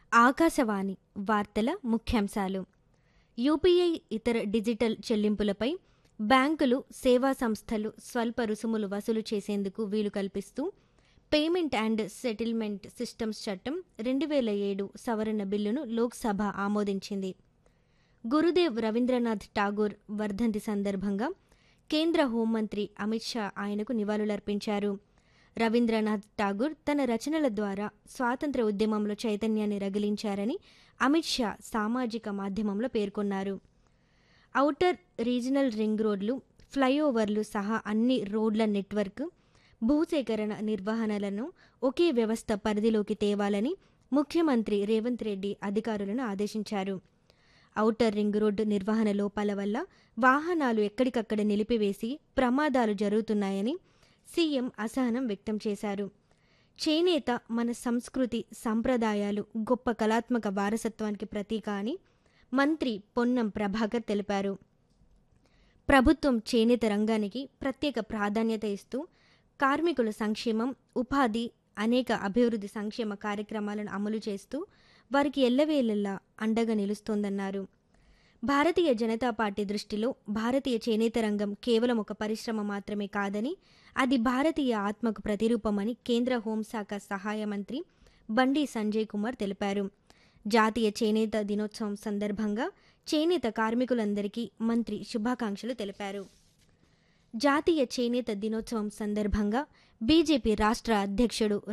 ఆకాశవాణి వార్తల ముఖ్యాంశాలు యూపీఐ ఇతర డిజిటల్ చెల్లింపులపై బ్యాంకులు సేవా సంస్థలు స్వల్ప రుసుములు వసూలు చేసేందుకు వీలు కల్పిస్తూ పేమెంట్ అండ్ సెటిల్మెంట్ సిస్టమ్స్ చట్టం రెండు వేల ఏడు సవరణ బిల్లును లోక్సభ ఆమోదించింది గురుదేవ్ రవీంద్రనాథ్ ఠాగూర్ వర్ధంతి సందర్భంగా కేంద్ర హోంమంత్రి అమిత్ షా ఆయనకు నివాళులర్పించారు రవీంద్రనాథ్ ఠాగూర్ తన రచనల ద్వారా స్వాతంత్ర ఉద్యమంలో చైతన్యాన్ని రగిలించారని అమిత్ షా సామాజిక మాధ్యమంలో పేర్కొన్నారు ఔటర్ రీజనల్ రింగ్ రోడ్లు ఫ్లైఓవర్లు సహా అన్ని రోడ్ల నెట్వర్క్ భూసేకరణ నిర్వహణలను ఒకే వ్యవస్థ పరిధిలోకి తేవాలని ముఖ్యమంత్రి రేవంత్ రెడ్డి అధికారులను ఆదేశించారు ఔటర్ రింగ్ రోడ్డు నిర్వహణ లోపాల వల్ల వాహనాలు ఎక్కడికక్కడ నిలిపివేసి ప్రమాదాలు జరుగుతున్నాయని సీఎం అసహనం వ్యక్తం చేశారు చేనేత మన సంస్కృతి సంప్రదాయాలు గొప్ప కళాత్మక వారసత్వానికి ప్రతీక అని మంత్రి పొన్నం ప్రభాకర్ తెలిపారు ప్రభుత్వం చేనేత రంగానికి ప్రత్యేక ప్రాధాన్యత ఇస్తూ కార్మికుల సంక్షేమం ఉపాధి అనేక అభివృద్ధి సంక్షేమ కార్యక్రమాలను అమలు చేస్తూ వారికి ఎల్లవేళలా అండగా నిలుస్తోందన్నారు భారతీయ జనతా పార్టీ దృష్టిలో భారతీయ చేనేత రంగం కేవలం ఒక పరిశ్రమ మాత్రమే కాదని అది భారతీయ ఆత్మకు ప్రతిరూపమని కేంద్ర హోంశాఖ సహాయ మంత్రి బండి సంజయ్ కుమార్ తెలిపారు జాతీయ చేనేత దినోత్సవం సందర్భంగా చేనేత కార్మికులందరికీ మంత్రి శుభాకాంక్షలు తెలిపారు జాతీయ చేనేత దినోత్సవం సందర్భంగా బీజేపీ రాష్ట్ర అధ్యక్షుడు